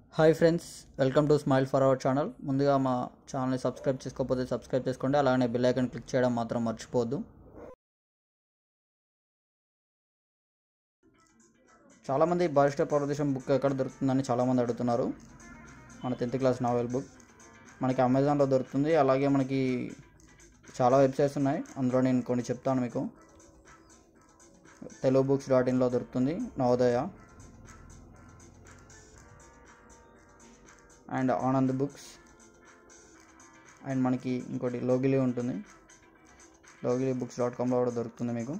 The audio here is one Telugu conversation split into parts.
hi friends welcome to smile for our channel ముందుగా మా ఛానల్ని సబ్స్క్రైబ్ చేసుకోకపోతే సబ్స్క్రైబ్ చేసుకోండి అలానే బెల్ ఐకాన్ క్లిక్ చేయడం మాత్రం మర్చిపోవద్దు చాలామంది బారిస్టర్ ప్రదేశం బుక్ ఎక్కడ దొరుకుతుందని చాలామంది అడుగుతున్నారు మన టెన్త్ క్లాస్ నావెల్ బుక్ మనకి అమెజాన్లో దొరుకుతుంది అలాగే మనకి చాలా వెబ్సైట్స్ ఉన్నాయి అందులో నేను కొన్ని చెప్తాను మీకు తెలుగు బుక్స్ డాట్ ఇన్లో దొరుకుతుంది Navodaya and Anand books and మనకి ఇంకోటి లోగిలి ఉంటుంది లోగిలి బుక్స్ డాట్ కామ్లో కూడా దొరుకుతుంది మీకు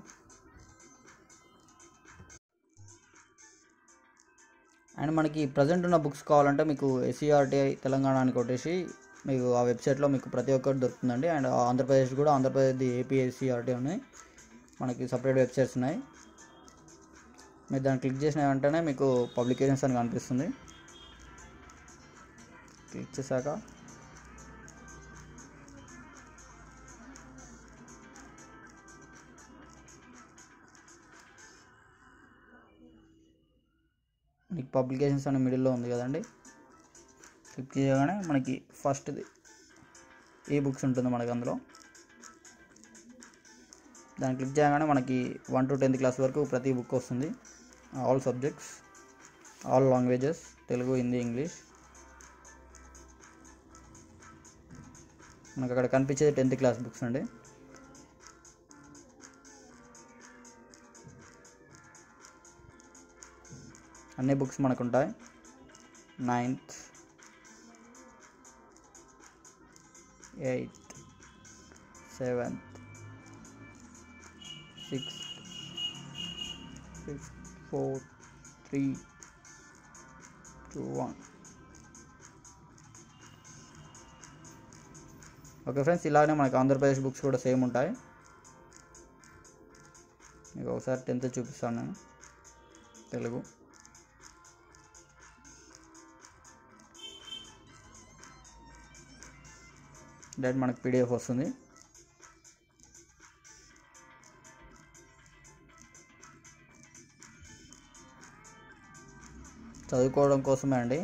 అండ్ మనకి ప్రజెంట్ ఉన్న బుక్స్ కావాలంటే మీకు ఎస్సీఆర్టీఐ తెలంగాణ అని కొట్టేసి మీకు ఆ వెబ్సైట్లో మీకు ప్రతి ఒక్కటి దొరుకుతుందండి అండ్ ఆంధ్రప్రదేశ్ కూడా ఆంధ్రప్రదేశ్ ఏపీ ఎస్సీఆర్టీ ఉన్నాయి మనకి సపరేట్ వెబ్సైట్స్ ఉన్నాయి మీరు దాన్ని క్లిక్ చేసిన వెంటనే మీకు పబ్లికేషన్స్ అని కనిపిస్తుంది క్లిక్ చేశాక మీకు పబ్లికేషన్స్ అనే మిడిల్లో ఉంది కదండి క్లిక్ చేయగానే మనకి ఫస్ట్ది ఏ బుక్స్ ఉంటుంది మనకి అందులో దాన్ని క్లిక్ చేయగానే మనకి వన్ టు టెన్త్ క్లాస్ వరకు ప్రతి బుక్ వస్తుంది all subjects all languages Telugu Hindi English మనకు అక్కడ కనిపించేది టెన్త్ క్లాస్ బుక్స్ అండి అన్ని బుక్స్ మనకు ఉంటాయి ninth eighth seventh sixth sixth four three two one okay friends ఇలానే మనకి ఆంధ్రప్రదేశ్ బుక్స్ కూడా సేమ్ ఉంటాయి మీకు ఒకసారి టెన్త్ చూపిస్తాను నేను తెలుగు డైరెక్ట్ మనకి పీడిఎఫ్ వస్తుంది చదువుకోవడం కోసమే అండి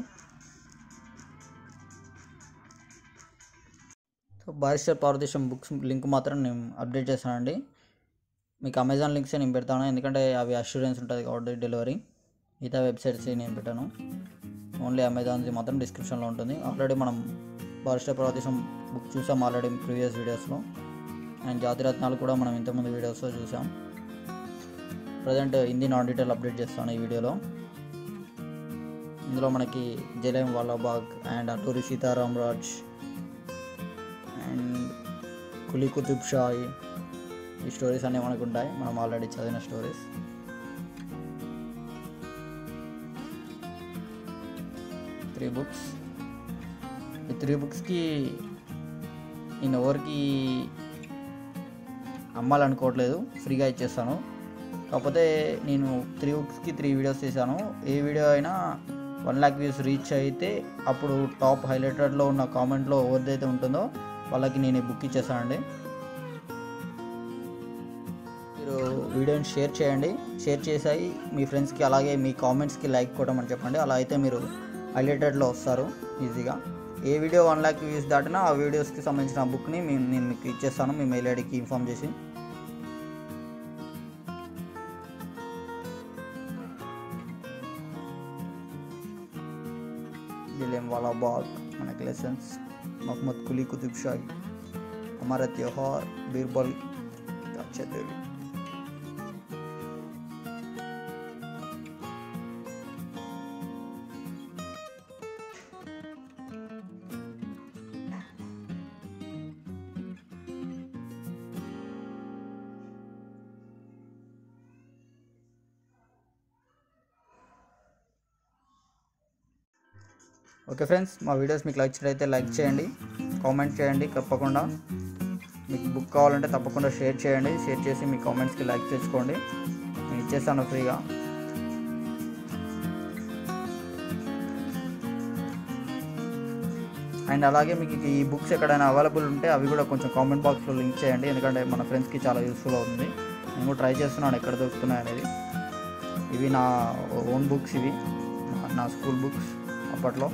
సో బారిస్టర్ పారదేశం బుక్స్ లింక్ మాత్రం నేను అప్డేట్ చేస్తానండి మీకు అమెజాన్ లింక్స్ నేను పెడతాను ఎందుకంటే అవి అష్యూరెన్స్ ఉంటుంది కాబట్టి డెలివరీ మిగతా వెబ్సైట్స్ నేను పెట్టాను ఓన్లీ అమెజాన్ది మాత్రం డిస్క్రిప్షన్లో ఉంటుంది ఆల్రెడీ మనం బారిస్టర్ పారదేశం బుక్ చూసాం ఆల్రెడీ ప్రీవియస్ వీడియోస్లో అండ్ జాతిరత్నాలు కూడా మనం ఇంతకుముందు వీడియోస్లో చూసాం present Hindi non detail update చేస్తాను ఈ వీడియోలో ఇందులో మనకి జలేం వాలాబాగ్ అండ్ అటూరి సీతారాం రాజ్ అండ్ కులీ కుతుబ్ షాయి ఈ స్టోరీస్ అన్నీ మనకు ఉంటాయి మనం ఆల్రెడీ చదివిన స్టోరీస్ త్రీ బుక్స్ ఈ త్రీ బుక్స్కి నేను ఎవరికి అమ్మాలనుకోవట్లేదు ఫ్రీగా ఇచ్చేస్తాను కాకపోతే నేను త్రీ బుక్స్కి త్రీ వీడియోస్ చేశాను ఏ వీడియో అయినా వన్ ల్యాక్ వ్యూస్ రీచ్ అయితే అప్పుడు టాప్ హైలైటెడ్లో ఉన్న కామెంట్లో ఎవరిదైతే ఉంటుందో వాళ్ళకి నేను ఈ బుక్ ఇచ్చేస్తానండి మీరు వీడియోని షేర్ చేయండి షేర్ చేసాయి మీ ఫ్రెండ్స్కి అలాగే మీ కామెంట్స్కి లైక్ కొట్టమని చెప్పండి అలా అయితే మీరు హైలైటెడ్లో వస్తారు ఈజీగా ఏ వీడియో వన్ ల్యాక్ వ్యూస్ దాటినా ఆ వీడియోస్కి సంబంధించిన బుక్ని నేను మీకు ఇచ్చేస్తాను మీ మెయిల్ ఐడికి ఇన్ఫామ్ చేసి दिलेम वाला बाग మనకి లెసన్స్ మొహమ్మద్ కులీ కుతుబ్ షాహి हमारा त्योहार बीरबल अच्छे देवी ఓకే ఫ్రెండ్స్ మా వీడియోస్ మీకు నచ్చినట్లయితే లైక్ చేయండి కామెంట్ చేయండి తప్పకుండా మీకు బుక్ కావాలంటే తప్పకుండా షేర్ చేయండి షేర్ చేసి మీ కామెంట్స్కి లైక్ చేసుకోండి నేను ఇచ్చేస్తాను ఫ్రీగా అండ్ అలాగే మీకు ఈ బుక్స్ ఎక్కడైనా అవైలబుల్ ఉంటే అవి కూడా కొంచెం కామెంట్ బాక్స్లో లింక్ చేయండి ఎందుకంటే మన ఫ్రెండ్స్కి చాలా యూస్ఫుల్ అవుతుంది నేను కూడా ట్రై చేస్తున్నాను ఎక్కడ దొరుకుతున్నాయి అనేది ఇవి నా ఓన్ బుక్స్ ఇవి నా- నా స్కూల్ బుక్స్ అప్పట్లో